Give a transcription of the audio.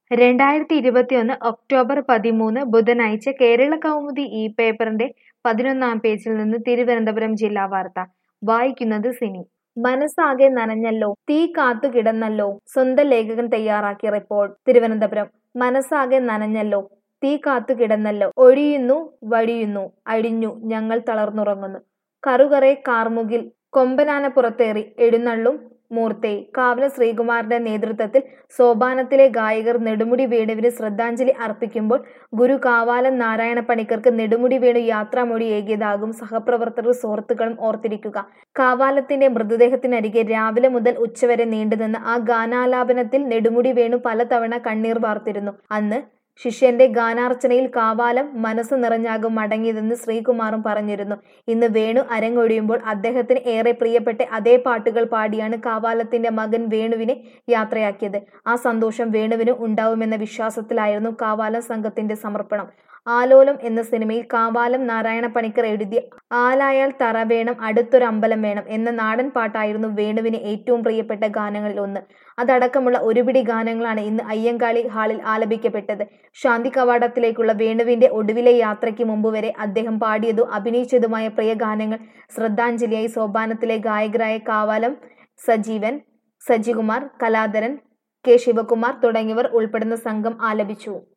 രണ്ടായിരത്തി ഇരുപത്തിയൊന്ന് ഒക്ടോബർ പതിമൂന്ന് ബുധനാഴ്ച കേരള കൗമുദി ഈ പേപ്പറിന്റെ പതിനൊന്നാം പേജിൽ നിന്ന് തിരുവനന്തപുരം ജില്ലാ വാർത്ത വായിക്കുന്നത് സിനി മനസ്സാകെ നനഞ്ഞല്ലോ തീ കാത്തു കിടന്നല്ലോ സ്വന്തം ലേഖകൻ തയ്യാറാക്കിയ റിപ്പോർട്ട് തിരുവനന്തപുരം മനസ്സാകെ നനഞ്ഞല്ലോ തീ കാത്തു കിടന്നല്ലോ ഒഴിയുന്നു വഴിയുന്നു അഴിഞ്ഞു ഞങ്ങൾ തളർന്നുറങ്ങുന്നു കറുകറെ കാർമുകിൽ കൊമ്പനാന പുറത്തേറി എഴുന്നള്ളും മൂർത്തെ കാവല ശ്രീകുമാറിന്റെ നേതൃത്വത്തിൽ സോപാനത്തിലെ ഗായകർ നെടുമുടി വേണുവിന് ശ്രദ്ധാഞ്ജലി അർപ്പിക്കുമ്പോൾ ഗുരു കാവാലം നാരായണ പണിക്കർക്ക് നെടുമുടി വേണു യാത്രാമൊഴി ഏകിയതാകും സഹപ്രവർത്തകർ സുഹൃത്തുക്കളും ഓർത്തിരിക്കുക കാവാലത്തിന്റെ മൃതദേഹത്തിനരികെ രാവിലെ മുതൽ ഉച്ചവരെ നീണ്ടുനിന്ന ആ ഗാനാലാപനത്തിൽ നെടുമുടി വേണു പലതവണ കണ്ണീർ വാർത്തിരുന്നു അന്ന് ശിഷ്യന്റെ ഗാനാർച്ചനയിൽ കാവാലം മനസ്സ് നിറഞ്ഞാകും മടങ്ങിയതെന്ന് ശ്രീകുമാറും പറഞ്ഞിരുന്നു ഇന്ന് വേണു അരങ്ങൊഴിയുമ്പോൾ അദ്ദേഹത്തിന് ഏറെ പ്രിയപ്പെട്ട അതേ പാട്ടുകൾ പാടിയാണ് കാവാലത്തിന്റെ മകൻ വേണുവിനെ യാത്രയാക്കിയത് ആ സന്തോഷം വേണുവിന് ഉണ്ടാവുമെന്ന വിശ്വാസത്തിലായിരുന്നു കാവാലം സംഘത്തിന്റെ സമർപ്പണം ആലോലം എന്ന സിനിമയിൽ കാവാലം നാരായണ പണിക്കർ എഴുതിയ ആലായാൽ തറ വേണം അടുത്തൊരു അമ്പലം വേണം എന്ന നാടൻ പാട്ടായിരുന്നു വേണുവിന് ഏറ്റവും പ്രിയപ്പെട്ട ഗാനങ്ങളിൽ ഒന്ന് അതടക്കമുള്ള ഒരുപിടി ഗാനങ്ങളാണ് ഇന്ന് അയ്യങ്കാളി ഹാളിൽ ആലപിക്കപ്പെട്ടത് ശാന്തി കവാടത്തിലേക്കുള്ള വേണുവിന്റെ ഒടുവിലെ യാത്രയ്ക്ക് മുമ്പ് വരെ അദ്ദേഹം പാടിയതും അഭിനയിച്ചതുമായ പ്രിയ ഗാനങ്ങൾ ശ്രദ്ധാഞ്ജലിയായി സോപാനത്തിലെ ഗായകരായ കാവാലം സജീവൻ സജികുമാർ കലാധരൻ കെ ശിവകുമാർ തുടങ്ങിയവർ ഉൾപ്പെടുന്ന സംഘം ആലപിച്ചു